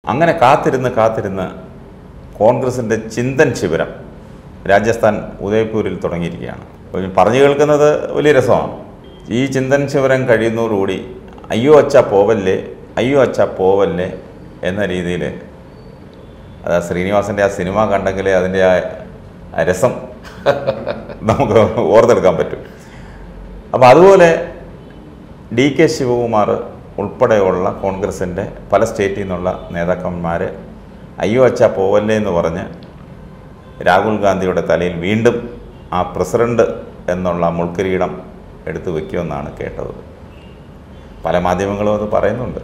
അങ്ങനെ കാത്തിരുന്ന് കാത്തിരുന്ന് കോൺഗ്രസിൻ്റെ ചിന്തൻ ശിബിരം രാജസ്ഥാൻ ഉദയ്പൂരിൽ തുടങ്ങിയിരിക്കുകയാണ് അപ്പോൾ ഈ പറഞ്ഞു കേൾക്കുന്നത് വലിയ രസമാണ് ഈ ചിന്തൻ ശിബിരം കഴിയുന്നതോടുകൂടി അയ്യോ അച്ഛ പോവല്ലേ അയ്യോ അച്ഛ പോവല്ലേ എന്ന രീതിയിൽ അത് ആ ശ്രീനിവാസൻ്റെ ആ സിനിമ കണ്ടെങ്കിലേ അതിൻ്റെ ആ ആ രസം നമുക്ക് ഓർത്തെടുക്കാൻ പറ്റും അപ്പോൾ അതുപോലെ ഡി കെ ശിവകുമാർ ഉൾപ്പെടെയുള്ള കോൺഗ്രസിൻ്റെ പല സ്റ്റേറ്റിൽ നിന്നുള്ള നേതാക്കന്മാർ അയ്യോ അച്ഛ പോവല്ലേ എന്ന് പറഞ്ഞ് രാഹുൽ ഗാന്ധിയുടെ തലയിൽ വീണ്ടും ആ പ്രസിഡന്റ് എന്നുള്ള മുൾക്കിരീടം എടുത്തു വയ്ക്കുമെന്നാണ് കേട്ടത് പല മാധ്യമങ്ങളും അത് പറയുന്നുണ്ട്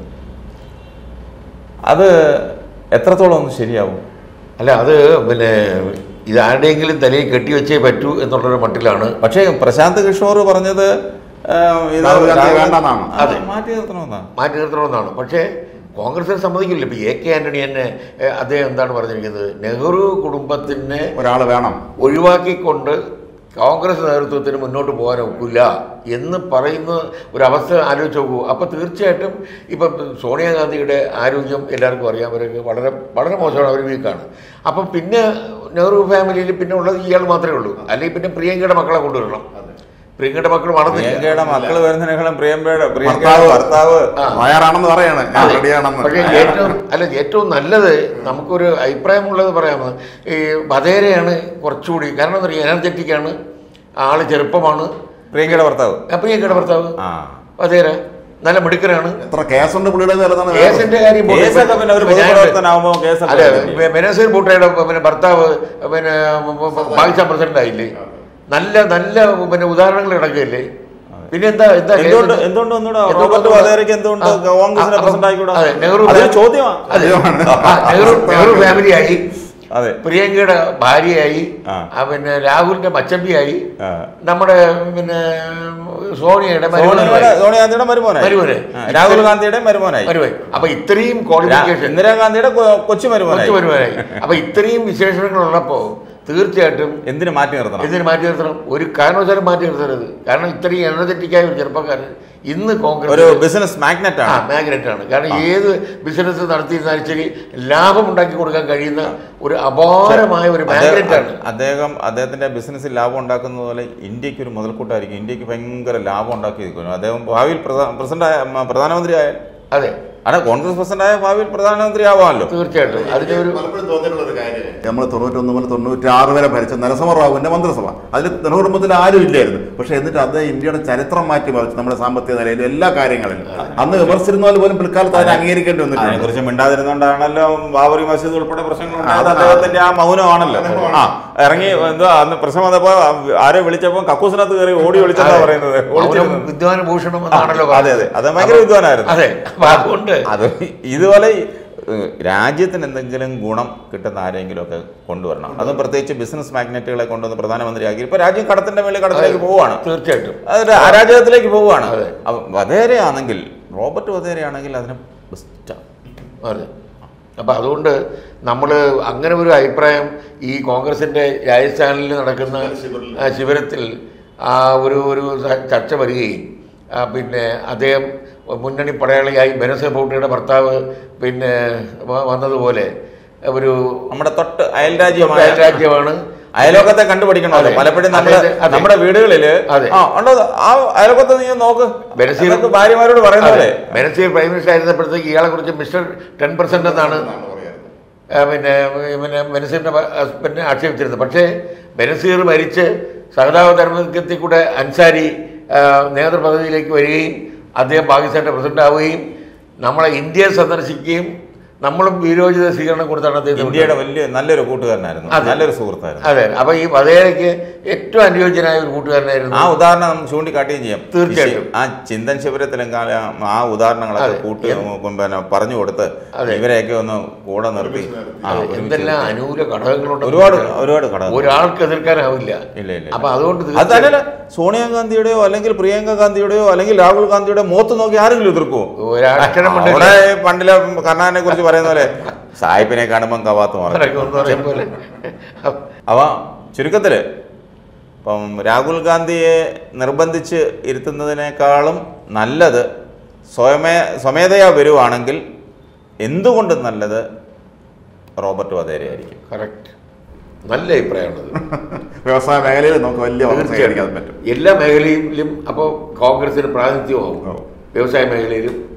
അത് എത്രത്തോളം ഒന്ന് ശരിയാവും അല്ല അത് പിന്നെ ഇതാരുടെയെങ്കിലും തലയിൽ കെട്ടിവെച്ചേ പറ്റൂ എന്നുള്ളൊരു മട്ടിലാണ് പക്ഷേ പ്രശാന്ത് കിഷോർ പറഞ്ഞത് ആ, ഇത് രാഹുൽ ഗാന്ധി രാഹുൽ- വേണ്ടെന്നാണ്. അതെ മാറ്റി നിർത്തണമെന്നാണ് മാറ്റി നിർത്തണമെന്നാണ് പക്ഷേ കോൺഗ്രസിനെ സമ്മതിക്കില്ല ഇപ്പോൾ എ കെ ആന്റണി തന്നെ ഏ, അദ്ദേഹം എന്താണ് പറഞ്ഞിരിക്കുന്നത് നെഹ്റു കുടുംബത്തിനെ ഒരാൾ വേണം ഒഴിവാക്കിക്കൊണ്ട് കോൺഗ്രസ് നേതൃത്വത്തിന് മുന്നോട്ട് പോകാൻ ഒക്കില്ല എന്ന് പറയുന്ന ഒരു അവസ്ഥ ആലോചിച്ച് നോക്കൂ അപ്പോൾ തീർച്ചയായിട്ടും ഇപ്പം സോണിയാഗാന്ധിയുടെ ആരോഗ്യം എല്ലാവർക്കും അറിയാം അവർക്ക് വളരെ വളരെ മോശമാണ് അവർ വീക്കാണ് അപ്പം പിന്നെ നെഹ്റു ഫാമിലിയിൽ പിന്നെ ഉള്ളത് ഇയാൾ മാത്രമേ ഉള്ളൂ അല്ലെങ്കിൽ പിന്നെ പ്രിയങ്കയുടെ മക്കളെ കൊണ്ടുവരണം പ്രിയങ്കയുടെ മക്കൾ വളർന്നില്ല പ്രിയങ്കയുടെ മക്കൾ വരുന്നതിനേക്കാളും പ്രിയങ്കയുടെ പ്രിയങ്കയുടെ ഭർത്താവ് ഭർത്താവ് തയ്യാറാണെന്ന് പറയാണ് ഞാൻ അതെ. റെഡിയാണെന്ന് പക്ഷേ ഏറ്റവും അല്ല ഏറ്റവും നല്ലത് നമുക്കൊരു അഭിപ്രായമുള്ളത് പറയാമോ ഈ ബദേരയാണ് കുറച്ചുകൂടി കാരണം എന്താ പറയുക എനർജറ്റിക് ആണ് ആള് ചെറുപ്പമാണ് പ്രിയങ്കയുടെ ഭർത്താവ് പ്രിയങ്കയുടെ ഭർത്താവ് ആ ബദേര നല്ല മിടുക്കനാണ് എത്ര കേസുണ്ട് പുള്ളിയുടെ നേരത്താണ് കേസിന്റെ കാര്യം പോട്ടെ. കേസൊക്കെ പിന്നെ ഒരു ഇപ്പൊ ഞാൻ- പൊതുപ്രവർത്തനാകുമ്പോ കേസൊക്കെ അതെ വരില്ലേ? മെനസീർ ബൂട്ടയുടെ പിന്നെ ഭർത്താവ് പിന്നെ പാകിസ്ഥാൻ പ്രസിഡന്റ് ആയില്ലേ നല്ല നല്ല പിന്നെ ഉദാഹരണങ്ങൾ കിടക്കുകയല്ലേ പിന്നെ എന്താ എന്താ എന്തുകൊണ്ട് കേസ്? എന്തുകൊണ്ട് ഒന്നുകൂടെ എന്തുകൊണ്ട് റോബർട്ട് ഒന്നുകൂടെ? വധേരയ്ക്ക് എന്തുകൊണ്ട് ആ, കോൺഗ്രസിനെ ആ, പ്രസിഡന്റ് ആയിക്കൂടാ അതെ, നെഹ്റു അതൊരു ഫാ- ചോദ്യമാണ് അതെ. ആ, നെഹ്റു നെഹ്റു ഫാമിലിയായി അതെ പ്രിയങ്കയുടെ ഭാര്യയായി ആ. ആ, പിന്നെ രാഹുലിന്റെ മച്ചമ്പിയായി ആ. നമ്മുടെ പിന്നെ സോണിയയുടെ സോണിയയുടെ മരുമകനായി. സോണിയാഗാന്ധിയുടെ മരുമോനായി മരുമോനായി. ആ, രാഹുൽ ഗാന്ധിയുടെ മരുമോനായി മരുമകൻ അപ്പൊ ഇത്രയും രാ- ക്വാളിഫിക്കേഷൻ ഇന്ദിരാഗാന്ധിയുടെ കൊ- കൊച്ചു മരുമോനായി കുറച്ച് വരുവാനായി അപ്പൊ ഇത്രയും വിശേഷണങ്ങൾ ഉള്ളപ്പോ തീർച്ചയായിട്ടും എന്തിനു മാറ്റി നിർത്തണം ഇതിന് മാറ്റി നിർത്തണം ഒരു കാരണവശാലും മാറ്റി നിർത്തരുത് കാരണം ഇത്രയും എനർജറ്റിക്കായ ഒരു ചെറുപ്പക്കാരൻ ഇന്ന് ഒരു കോൺഗ്രസ് ബിസിനസ് മാഗ്നറ്റ് ആ ആണ് മാഗ്നറ്റ് ആണ് കാരണം ഏത് ബിസിനസ് നടത്തിയിരുന്നാലും ശരി ലാഭം ഉണ്ടാക്കി കൊടുക്കാൻ കഴിയുന്ന ഒരു അപാരമായ ഒരു മാഗ്നറ്റ് ആണ് അദ്ദേഹം- അദ്ദേഹം അദ്ദേഹത്തിന്റെ ബിസിനസ്സിൽ ലാഭം ഉണ്ടാക്കുന്നത് പോലെ ഇന്ത്യക്ക് ഒരു മുതൽക്കൂട്ടായിരിക്കും ഇന്ത്യക്ക് ഭയങ്കര ലാഭം ഉണ്ടാക്കിയിരിക്കുന്നു അദ്ദേഹം ഭാവിയിൽ പ്രസിഡന്റ് പ്രധാനമന്ത്രി ആയാൽ അതെ അല്ല കോൺഗ്രസ് പ്രസിഡന്റ് ആയ ഭാവിയിൽ പ്രധാനമന്ത്രി ആവാമല്ലോ തീർച്ചയായിട്ടും അതിന്റെ ഒരു പലപ്പോഴും തോന്നിയിട്ടുള്ള ഒരു കാര്യം നമ്മൾ തൊണ്ണൂറ്റൊന്ന് മുതൽ തൊണ്ണൂറ്റി ആറ് വരെ ഭരിച്ച നരസിംഹറാവുവിന്റെ മന്ത്രിസഭ അതിൽ നെഹ്റു കുടുംബത്തിൽ ആരും ഇല്ലായിരുന്നു പക്ഷേ എന്നിട്ട് അദ്ദേഹം ഇന്ത്യയുടെ ചരിത്രം മാറ്റി മറിച്ചു നമ്മുടെ സാമ്പത്തിക നിലയിലും എല്ലാ കാര്യങ്ങളിലും അന്ന് വിമർശിച്ചിരുന്നാൽ പോലും പിൽക്കാലത്ത് അതിനെ അംഗീകരിക്കേണ്ടി അതിനെ വന്നിട്ടുണ്ട് കുറിച്ച് മിണ്ടാതിരുന്നോണ്ടാണല്ലോ ബാബറി മസ്ജിദ് ഉൾപ്പെടെ പ്രശ്നങ്ങൾ ഉണ്ടായത് അതാണ്. അദ്ദേഹത്തിന്റെ ആ മൗനമാണല്ലോ ആ ഇറങ്ങി എന്തോ അന്ന് പ്രശ്നം വന്നപ്പോ ആരോ വിളിച്ചപ്പോ കക്കൂസിനകത്ത് കയറി ഓടി വിളിച്ചെന്നാ പറയുന്നത് മൗനം ഓടിച്ചിരുന്നു. വിദ്വാന ഭൂഷണം എന്നാണല്ലോ അതെ അതെ അത് ഭയങ്കര വിദ്വാനായിരുന്നു അതെ അപ്പൊ അതുകൊണ്ട് അത് ഇതുപോലെ ഈ, ഏഹ്, രാജ്യത്തിന് എന്തെങ്കിലും ഗുണം കിട്ടുന്ന ആരെങ്കിലും ഒക്കെ കൊണ്ടുവരണം അത് പ്രത്യേകിച്ച് ബിസിനസ് മാഗ്നറ്റുകളെ കൊണ്ടുവന്ന് പ്രധാനമന്ത്രിയാക്കി ഇപ്പൊ രാജ്യം കടത്തിന്റെ മേളിൽ കടത്തിലേക്ക് പോവുകയാണ് തീർച്ചയായിട്ടും അതൊരു അരാജകത്തിലേക്ക് പോവുകയാണ് അതെ. അപ്പൊ വധേരയാണെങ്കിൽ റോബർട്ട് വധേരയാണെങ്കിൽ അതിന് ബെസ്റ്റാണ് അതെ അപ്പം അതുകൊണ്ട് നമ്മൾ അങ്ങനെ ഒരു അഭിപ്രായം ഈ കോൺഗ്രസിൻ്റെ രാജസ്ഥാനിൽ നടക്കുന്ന ആ, ശിബിരത്തിൽ ആ ഒരു ഒരു ച- ചർച്ച വരികയും ആ, പിന്നെ അദ്ദേഹം മുന്നണി പടയാളിയായി ബെനസെ ബൗട്ടയുടെ ഭർത്താവ് പിന്നെ വ- വന്നതുപോലെ ഒരു നമ്മുടെ തൊട്ട് അയൽരാജ്യമായ രാജ്യമാണ് അയലോക്കത്തെ കണ്ടുപിടിക്കണമല്ലോ അതെ. പലപ്പോഴും നമ്മുടെ അതെ, അതെ. നമ്മുടെ വീടുകളില് അതെ. ആ ഉണ്ടോ ആ അയലോക്കത്ത് നീ നോക്ക് ബനസീർ- എന്നൊക്കെ ഭാര്യമാരോട് പറയുന്ന പോലെ ബെനസീർ പ്രൈം മിനിസ്റ്റർ ആയിരുന്നപ്പോഴത്തേക്ക് ഇയാളെ കുറിച്ച് മിസ്റ്റർ ടെൻ പെർസെൻ്റ് എന്നാണ് ആ, പിന്നെ പിന്നെ ബനസീറിൻ്റെ ഹസ്ബൻഡിനെ ആക്ഷേപിച്ചിരുന്നത് പക്ഷേ ബനസീർ മരിച്ച് സഹതാപ ധർമ്മത്തിൽ കൂടെ അൻസാരി ആ, നേതൃപദവിയിലേക്ക് വരികയും അദ്ദേഹം പാകിസ്ഥാൻ്റെ പ്രസിഡന്റ് ആവുകയും നമ്മളെ ഇന്ത്യയെ സന്ദർശിക്കുകയും നമ്മളും വീരോചിത സ്വീകരണം കൊടുത്താണ് അദ്ദേഹത്തെ ഇന്ത്യയുടെ വലിയ നല്ലൊരു കൂട്ടുകാരനായിരുന്നു അതെ. നല്ലൊരു സുഹൃത്തായിരുന്നു അതെ അപ്പൊ ഈ വധേരയ്ക്ക് ഏറ്റവും അനുയോജ്യനായ ഒരു കൂട്ടുകാരനായിരുന്നു ആ ഉദാഹരണം നമുക്ക് ചൂണ്ടിക്കാട്ടുകയും ചെയ്യാം തീർച്ചയായിട്ടും. ആ ചിന്തൻ ശിബിരത്തിലും ആ ഉദാഹരണങ്ങളൊക്കെ അതെ. കൂട്ടി പിന്നെ പറഞ്ഞു കൊടുത്ത് അതെ. ഇവരെയൊക്കെ ഒന്ന് കൂടെ നിർത്തി ആ, അതെ, ഒരുമിച്ച് എന്തെല്ലാം അനുകൂല ഘടകങ്ങളുണ്ട് ഒരുപാട് ഒരുപാട് ഘടകം ഒരാൾക്ക് എതിർക്കാനാവില്ല ഇല്ല ഇല്ല അപ്പൊ അതുകൊണ്ട് അത് തീർച്ചയായും തന്നെയല്ല സോണിയാഗാന്ധിയുടെയോ അല്ലെങ്കിൽ പ്രിയങ്ക ഗാന്ധിയുടെയോ അല്ലെങ്കിൽ രാഹുൽ ഗാന്ധിയുടെ മുഖത്ത് നോക്കി ആരെങ്കിലും എതിർക്കുമോ ഒരക്ഷരം അവിടെ കൊണ്ടില്ല. പണ്ടിലെ കർണാനെ കുറിച്ച് പറയുന്ന പോലെ സാഹിബിനെ കാണുമ്പം കവാത്ത് മാറും അതൊക്കെ ഒന്ന് പറയും പോലെ അവ ചുരുക്കത്തിൽ ഇപ്പം രാഹുൽ ഗാന്ധിയെ നിർബന്ധിച്ച് ഇരുത്തുന്നതിനേക്കാളും നല്ലത് സ്വയമേ സ്വമേധയാ വരുവാണെങ്കിൽ എന്തുകൊണ്ടും നല്ലത് റോബർട്ട് വധേരയായിരിക്കും കറക്റ്റ് നല്ല അഭിപ്രായമാണത് വ്യവസായ മേഖലയിൽ നമുക്ക് വലിയ വളർച്ച കൈവരിക്കാൻ തീർച്ചയായിട്ടും പറ്റും എല്ലാ മേഖലയിലും അപ്പോൾ കോൺഗ്രസിന് പ്രാതിനിധ്യമാവും ആവും. വ്യവസായ മേഖലയിലും